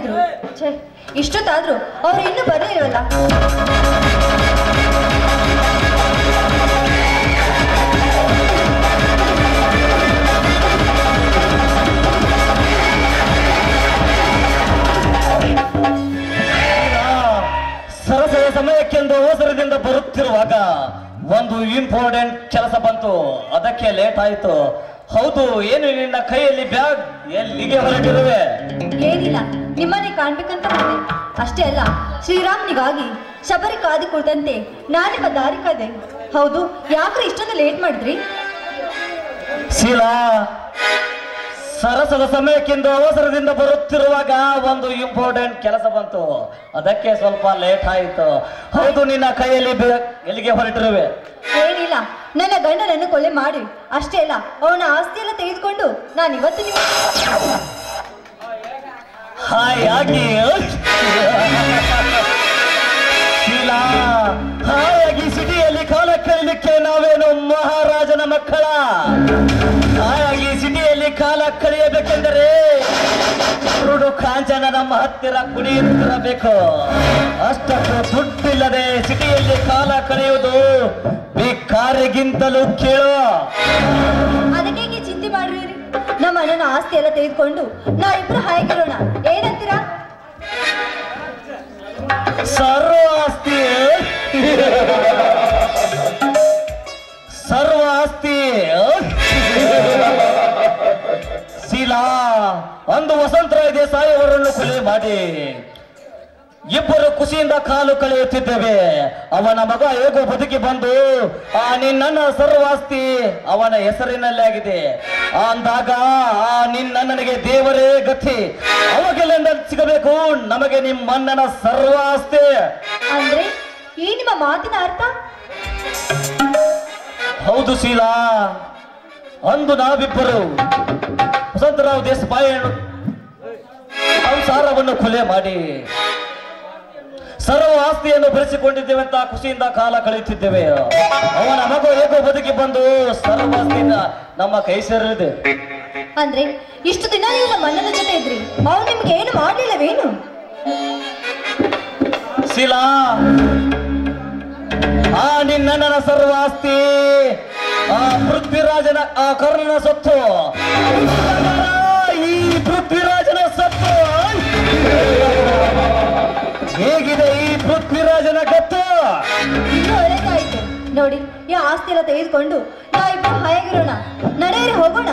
ಮಾಡಿದ್ರು ಛೇ ಇಷ್ಟೊತ್ತಾದ್ರೂ ಅವ್ರು ಇನ್ನೂ ಬರ್ಲಿಲ್ವಲ್ಲ ಸರಸದ ಸಮಯಕ್ಕೆಂದು ಅವಸರದಿಂದ ಬರುತ್ತಿರುವಾಗ ಒಂದು ಇಂಪಾರ್ಟೆಂಟ್ ಕೆಲಸ ಬಂತು ಅದಕ್ಕೆ ಲೇಟ್ ಆಯಿತು ಹೌದು ಏನು ನಿನ್ನ ಕೈಯಲ್ಲಿ ಬ್ಯಾಗ್ ಎಲ್ಲಿಗೆ ಹೊರಟಿರುವೆ ಏನಿಲ್ಲ ನಿಮ್ಮನೆ ಕಾಣ್ಬೇಕಂತ ಬಂದೆ ಅಷ್ಟೇ ಅಲ್ಲ ಶ್ರೀರಾಮ್ನಿಗಾಗಿ ಶಬರಿ ಕಾದಿ ಕುಳಿತಂತೆ ನಾನಿಮ್ಮ ದಾರಿ ಕಾದೆ ಹೌದು ಯಾಕ್ರೆ ಇಷ್ಟೊಂದು ಲೇಟ್ ಮಾಡಿದ್ರಿ ಶೀಲಾ ಸರಸದ ಸಮಯಕ್ಕೆಂದು ಅವಸರದಿಂದ ಬರುತ್ತಿರುವಾಗ ಒಂದು ಇಂಪಾರ್ಟೆಂಟ್ ಕೆಲಸ ಬಂತು ಅದಕ್ಕೆ ಸ್ವಲ್ಪ ಲೇಟ್ ಆಯಿತು ಹೌದು ನಿನ್ನ ಕೈಯಲ್ಲಿ ಬ್ಯಾಗ್ ಎಲ್ಲಿಗೆ ಹೊರಟಿರುವೆ ಏನಿಲ್ಲ ನನ್ನ ಗಂಡನನ್ನು ಕೊಲೆ ಮಾಡಿ ಅಷ್ಟೇ ಅಲ್ಲ ಅವನ ಆಸ್ತಿ ಎಲ್ಲ ತೆಗೆದುಕೊಂಡು ನಾನು ಇವತ್ತು ನಿಮ್ಮ ಹಾಯಾಗಿ ಶೀಲಾ ಹಾಯಾಗಿ ಸಿಟಿಯಲ್ಲಿ ಕಾಲ ಕಳಿಲಿಕ್ಕೆ ನಾವೇನು ಮಹಾರಾಜನ ಮಕ್ಕಳ ಹಾಯಾಗಿ ಸಿಟಿಯಲ್ಲಿ ಕಾಲ ಕಳೆಯಬೇಕೆಂದರೆ ಕುರುಡು ಕಾಂಚನ ನಮ್ಮ ಹತ್ತಿರ ಕುಣಿಯುತ್ತಿರಬೇಕು ಅಷ್ಟಕ್ಕೂ ದುಡ್ಡಿಲ್ಲದೆ ಸಿಟಿಯಲ್ಲಿ ಕಾಲ ಕಳೆಯುವುದು ಬೇಕಾರಿಗಿಂತಲೂ ಕೇಳು ಅದಕ್ಕೆ ಹೀಗೆ ಚಿಂತೆ ಮಾಡ್ರಿ ನಮ್ಮ ಅಣ್ಣನ ಆಸ್ತಿ ಎಲ್ಲ ತೆಗೆದುಕೊಂಡು ನಾವಿಬ್ರು ಹಾಯಾಗಿರೋಣ ಏನಂತೀರಾ ಸರ್ವ ಆಸ್ತಿ ಸರ್ವ ಆಸ್ತಿ ಶೀಲಾ ಅಂದು ವಸಂತರಾಯ ದೇಸಾಯಿ ಅವರನ್ನು ಕೊಲೆ ಮಾಡಿ ಇಬ್ಬರು ಖುಷಿಯಿಂದ ಕಾಲು ಕಳೆಯುತ್ತಿದ್ದೇವೆ ಅವನ ಮಗ ಹೇಗೋ ಬದುಕಿ ಬಂದು ಆ ನಿನ್ನ ಸರ್ವಾಸ್ತಿ ಅವನ ಹೆಸರಿನಲ್ಲೇ ಆಗಿದೆ ಅಂದಾಗ ಆ ನಿನ್ನಣ್ಣನಿಗೆ ದೇವರೇ ಗತಿ ಅವಾಗೆಲ್ಲಿಂದ ಸಿಗಬೇಕು ನಮಗೆ ನಿಮ್ಮಣ್ಣನ ಸರ್ವಾಸ್ತಿ ಅಂದ್ರೆ ಈ ನಿಮ್ಮ ಮಾತಿನ ಅರ್ಥ ಹೌದು ಶೀಲಾ ಅಂದು ನಾವಿಬ್ಬರು ವಸಂತರಾವ್ ದೇಶಪಾಯಿ ಸಂಸಾರವನ್ನು ಕೊಲೆ ಮಾಡಿ ಸರ್ವ ಆಸ್ತಿಯನ್ನು ಬೆಳೆಸಿಕೊಂಡಿದ್ದೇವೆ ಅಂತ ಖುಷಿಯಿಂದ ಕಾಲ ಕಳೆಯುತ್ತಿದ್ದೇವೆ ಅವನ ಮಗು ಹೇಗೋ ಬದುಕಿ ಬಂದು ಸರ್ವ ಆಸ್ತಿನ ನಮ್ಮ ಕೈ ಸೇರಿದೆ ಅಂದ್ರೆ ಇಷ್ಟು ದಿನ ನೀವು ನಮ್ಮ ಅಣ್ಣನ ಜೊತೆ ಇದ್ರಿ ಅವ್ರು ನಿಮ್ಗೆ ಏನು ಮಾಡ್ಲಿಲ್ಲವೇನು ಶೀಲಾ ಆ ನಿನ್ನಣ್ಣನ ಸರ್ವ ಆಸ್ತಿ ಆ ಪೃಥ್ವಿರಾಜನ ಆ ಕರ್ಣನ ಸೊತ್ತು ಈ ಪೃಥ್ವಿರಾಜನ ಸತ್ತು ಹೇಗಿದೆ ಈ ಪೃಥ್ವಿರಾಜನ ಗತ್ತು ಇನ್ನೂ ಒಳ್ಳೇದಾಯ್ತು ನೋಡಿ ಈ ಆಸ್ತಿ ಎಲ್ಲ ತೆಗೆದುಕೊಂಡು ನಾವಿಬ್ರು ಹಾಯಾಗಿರೋಣ ನಡೆಯರಿ ಹೋಗೋಣ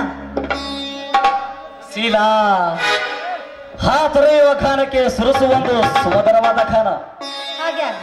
ಶೀಲಾ ಹಾ ತೊರೆಯುವ ಖಾನಕ್ಕೆ ಸುರಿಸುವೊಂದು ಸುಮಧುರವಾದ ಖಾನ ಹಾಗೆ ಆಗ್ಲಿ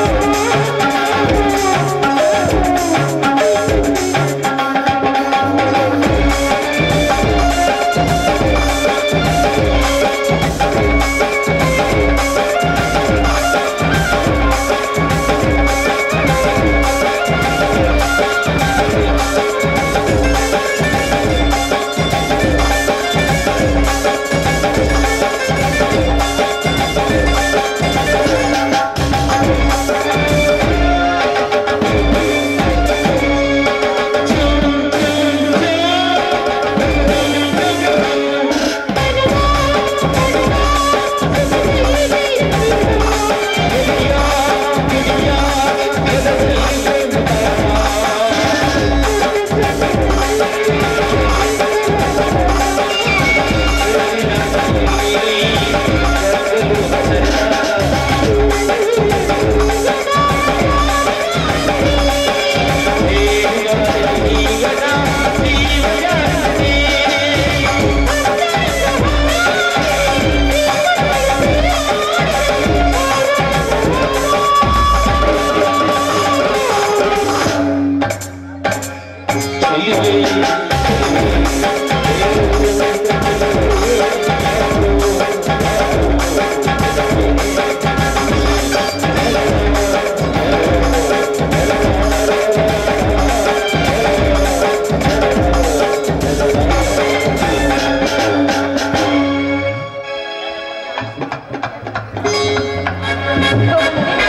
ಿ ಹೋಗೋಣವೇ?